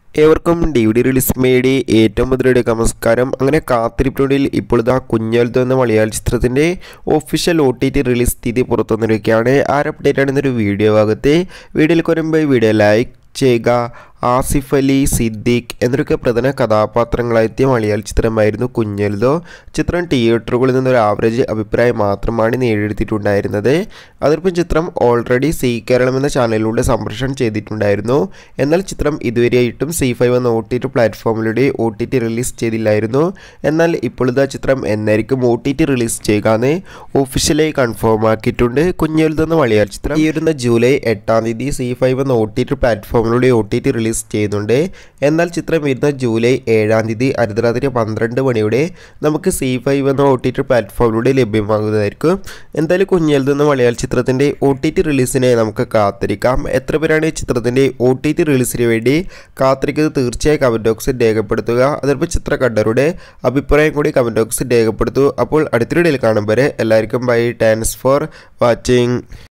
ഏവർക്കും D V D release മേടി ഏറ്റവും മുതലയുടെ നമസ്കാരം അങ്ങനെ കാത്തിരിപ്പിനൊടിയിൽ ഇപ്പോൾ ഇതാ കുഞ്ഞെഴുത്ത് എന്ന മലയാള ചിത്രത്തിൻ്റെ official O T T release തീയതി പുറത്തു വന്നിരിക്കുകയാണ് ആ ഒരു അപ്ഡേറ്റ് ആണ് ഇന്നൊരു വീഡിയോ ഭാഗത്ത് വീഡിയോയിൽ വരുമ്പോൾ വീഡിയോ ലൈക്ക് ചെയ്യുക ആസിഫ് അലി സിദ്ദീഖ് എന്നൊക്കെ പ്രധാന കഥാപാത്രങ്ങളായെത്തിയ മലയാള ചിത്രമായിരുന്നു കുഞ്ഞെഴുതോ ചിത്രം തിയേറ്ററുകളിൽ നിന്നൊരു ആവറേജ് അഭിപ്രായം മാത്രമാണ് നേടിയെടുത്തിട്ടുണ്ടായിരുന്നത് അതിർപ്പം ചിത്രം ഓൾറെഡി സി കേരളം എന്ന ചാനലിലൂടെ സംപ്രേഷണം ചെയ്തിട്ടുണ്ടായിരുന്നു എന്നാൽ ചിത്രം ഇതുവരെയായിട്ടും സി ഫൈവ് എന്ന ഒ ടി ടി പ്ലാറ്റ്ഫോമിലൂടെ ഒ ടി ടി റിലീസ് ചെയ്തില്ലായിരുന്നു എന്നാൽ ഇപ്പോൾ ഇതാ ചിത്രം എന്നായിരിക്കും ഒ ടി ടി റിലീസ് ചെയ്യുകയെന്ന് ഒഫീഷ്യലായി കൺഫേം ആക്കിയിട്ടുണ്ട് കുഞ്ഞെഴുതോ എന്ന മലയാള ചിത്രം ഈ വരുന്ന ജൂലൈ എട്ടാം തീയതി സി ഫൈവ് എന്ന ഒ ടി ടി പ്ലാറ്റ്ഫോമിലൂടെ ഒ ടി ടി റിലീസ് ചെയ്യുന്നുണ്ട് എന്നാൽ ചിത്രം വരുന്ന ജൂലൈ ഏഴാം തീയതി അർദ്ധരാത്രി പന്ത്രണ്ട് മണിയോടെ നമുക്ക് സി ഫൈവ് എന്ന ഒ ടി ടി പ്ലാറ്റ്ഫോമിലൂടെ ലഭ്യമാകുന്നതായിരിക്കും എന്തായാലും കുഞ്ഞെഴുതുന്ന എന്ന മലയാള ചിത്രത്തിൻ്റെ ഒ ടി ടി റിലീസിനെ നമുക്ക് കാത്തിരിക്കാം എത്ര പേരാണ് ഈ ചിത്രത്തിൻ്റെ ഒ ടി ടി റിലീസിന് വേണ്ടി കാത്തിരിക്കുന്നത് തീർച്ചയായും കമൻറ്റ് ബോക്സിൽ രേഖപ്പെടുത്തുക അതോടൊപ്പം ചിത്ര കണ്ടവരുടെ അഭിപ്രായം കൂടി കമൻറ്റ് ബോക്സിൽ രേഖപ്പെടുത്തൂ അപ്പോൾ അടുത്തൊരു ഡേയിൽ കാണും വരെ എല്ലാവർക്കും ബൈ താങ്ക്സ് ഫോർ വാച്ചിങ്